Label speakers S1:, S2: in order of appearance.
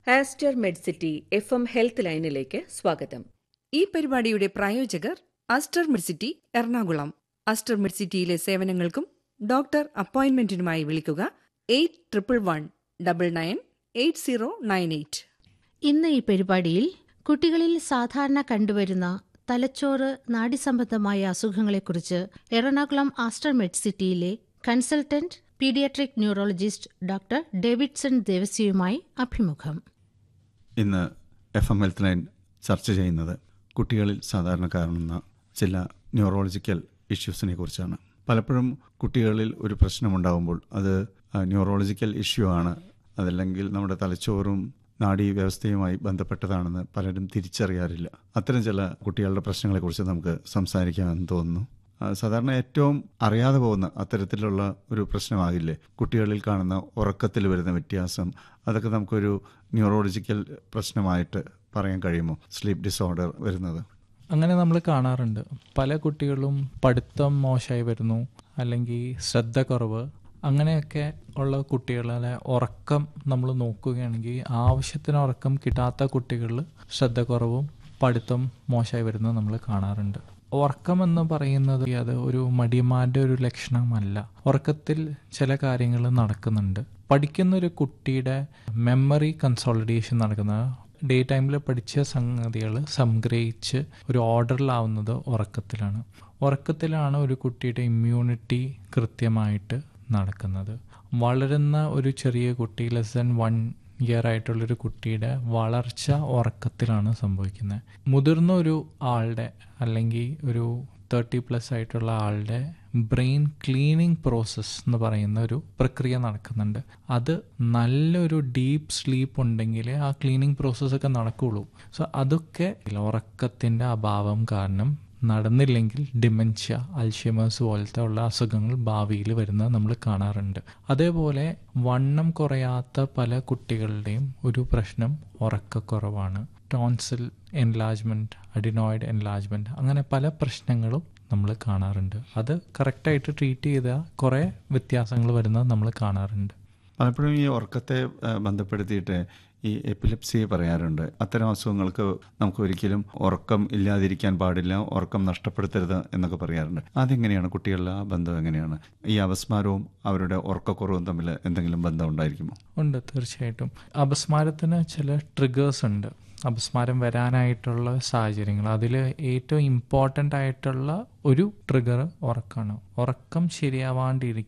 S1: Aster Medcity FM എം ഹെൽത്ത് ലൈനിലേക്ക് സ്വാഗതം
S2: ഈ പരിപാടിയുടെ പ്രായോജകർ അസ്റ്റർ മിഡ്സിറ്റി എറണാകുളം അസ്റ്റർ മിഡ്സിറ്റിയിലെ സേവനങ്ങൾക്കും ഡോക്ടർ അപ്പോയിന്റ്മെന്റിനുമായി വിളിക്കുക eight triple one double nine eight zero nine eight
S3: ഇന്ന് ഈ പരിപാടിയിൽ കുട്ടികളിൽ സാധാരണ കണ്ടുവരുന്ന തലച്ചോറ് നാഡീസംബന്ധമായ അസുഖങ്ങളെക്കുറിച്ച് എറണാകുളം ആസ്റ്റർ മെഡ്സിറ്റിയിലെ consultant paediatric neurologist doctor Davidson ദേവസ്യയുമായി അഭിമുഖം
S4: ഇന്ന് എഫ് എം ഹെൽത്ത് ലൈൻ ചർച്ച ചെയ്യുന്നത് കുട്ടികളിൽ സാധാരണ കാണുന്ന ചില ന്യൂറോളജിക്കൽ ഇഷ്യൂസിനെ കുറിച്ചാണ് പലപ്പോഴും കുട്ടികളിൽ ഒരു പ്രശ്നമുണ്ടാകുമ്പോൾ അത് ന്യൂറോളജിക്കൽ ഇഷ്യൂ ആണ് അതല്ലെങ്കിൽ നമ്മുടെ തലച്ചോറും നാഡീ വ്യവസ്ഥയുമായി ബന്ധപ്പെട്ടതാണെന്ന് പലരും തിരിച്ചറിയാറില്ല അത്തരം ചില കുട്ടികളുടെ പ്രശ്നങ്ങളെക്കുറിച്ച് നമുക്ക് സംസാരിക്കാമെന്ന് തോന്നുന്നു ആ, സാധാരണ ഏറ്റവും അറിയാതെ പോകുന്ന അത്തരത്തിലുള്ള ഒരു പ്രശ്നമാകില്ലേ കുട്ടികളിൽ കാണുന്ന ഉറക്കത്തിൽ വരുന്ന വ്യത്യാസം അതൊക്കെ നമുക്കൊരു ന്യൂറോളജിക്കൽ പ്രശ്നമായിട്ട് പറയാൻ കഴിയുമോ സ്ലീപ്പ് ഡിസോർഡർ വരുന്നത്
S5: അങ്ങനെ നമ്മൾ കാണാറുണ്ട് പല കുട്ടികളും പഠിത്തം മോശമായി വരുന്നു അല്ലെങ്കിൽ ശ്രദ്ധ കുറവ് അങ്ങനെയൊക്കെ ഉള്ള കുട്ടികളെ ഉറക്കം നമ്മൾ നോക്കുകയാണെങ്കിൽ ആവശ്യത്തിന് ഉറക്കം കിട്ടാത്ത കുട്ടികളിൽ ശ്രദ്ധ കുറവും പഠിത്തം മോശമായി വരുന്നത് നമ്മൾ കാണാറുണ്ട് ഉറക്കം എന്ന് പറയുന്നത് അത് ഒരു മടിയന്മാരുടെ ഒരു ലക്ഷണമല്ല ഉറക്കത്തിൽ ചില കാര്യങ്ങൾ നടക്കുന്നുണ്ട് പഠിക്കുന്ന ഒരു കുട്ടിയുടെ മെമ്മറി കൺസോളിഡേഷൻ നടക്കുന്നത് ഡേ ടൈമിൽ പഠിച്ച സംഗതികൾ സംഗ്രഹിച്ച് ഒരു ഓർഡറിലാവുന്നത് ഉറക്കത്തിലാണ് ഉറക്കത്തിലാണ് ഒരു കുട്ടിയുടെ ഇമ്മ്യൂണിറ്റി കൃത്യമായിട്ട് നടക്കുന്നത് വളരുന്ന ഒരു ചെറിയ കുട്ടി ലെസ് ദൻ വൺ ഇയർ ആയിട്ടുള്ളൊരു കുട്ടിയുടെ വളർച്ച ഉറക്കത്തിലാണ് സംഭവിക്കുന്നത് മുതിർന്ന ഒരു ആളുടെ അല്ലെങ്കിൽ ഒരു തേർട്ടി പ്ലസ് ആയിട്ടുള്ള ആളുടെ ബ്രെയിൻ ക്ലീനിങ് പ്രോസസ്സ് എന്ന് പറയുന്ന ഒരു പ്രക്രിയ നടക്കുന്നുണ്ട് അത് നല്ലൊരു ഡീപ്പ് സ്ലീപ്പ് ഉണ്ടെങ്കിൽ ആ ക്ലീനിങ് പ്രോസസ്സൊക്കെ നടക്കുകയുള്ളൂ സോ അതൊക്കെ ഉറക്കത്തിൻ്റെ അഭാവം കാരണം നടന്നില്ലെങ്കിൽ ഡിമെൻഷ്യ അൽഷിമേഴ്സ് പോലത്തെ ഉള്ള അസുഖങ്ങൾ ഭാവിയിൽ വരുന്നത് നമ്മൾ കാണാറുണ്ട് അതേപോലെ വണ്ണം കുറയാത്ത പല കുട്ടികളുടെയും ഒരു പ്രശ്നം ഉറക്കക്കുറവാണ് ടോൺസിൽ എൻലാജ്മെൻറ്റ് അഡിനോയിഡ് എൻലാജ്മെൻറ്റ് അങ്ങനെ പല പ്രശ്നങ്ങളും നമ്മൾ കാണാറുണ്ട് അത് കറക്റ്റായിട്ട് ട്രീറ്റ് ചെയ്താൽ കുറേ വ്യത്യാസങ്ങൾ വരുന്നത് നമ്മൾ കാണാറുണ്ട്
S4: പലപ്പോഴും ഈ ഉറക്കത്തെ ആ, ബന്ധപ്പെടുത്തിയിട്ട് ഈ എപ്പിലെപ്സി പറയാറുണ്ട് അത്തരം അസുഖങ്ങൾക്ക് നമുക്ക് ഒരിക്കലും ഉറക്കം ഇല്ലാതിരിക്കാൻ പാടില്ല ഉറക്കം നഷ്ടപ്പെടുത്തരുത് എന്നൊക്കെ പറയാറുണ്ട് അതെങ്ങനെയാണ് കുട്ടികളുടെ ആ ബന്ധം എങ്ങനെയാണ് ഈ അപസ്മാരവും അവരുടെ ഉറക്കക്കുറവും തമ്മിൽ എന്തെങ്കിലും ബന്ധം ഉണ്ടായിരിക്കുമോ
S5: ഉണ്ട് തീർച്ചയായിട്ടും അപസ്മാരത്തിന് ചില ട്രിഗേഴ്സ് ഉണ്ട് അപസ്മാരം വരാനായിട്ടുള്ള സാഹചര്യങ്ങൾ അതിൽ ഏറ്റവും ഇമ്പോർട്ടൻ്റ് ആയിട്ടുള്ള ഒരു ട്രിഗർ ഉറക്കമാണ് ഉറക്കം ശരിയാവാണ്ടിരിക്കുക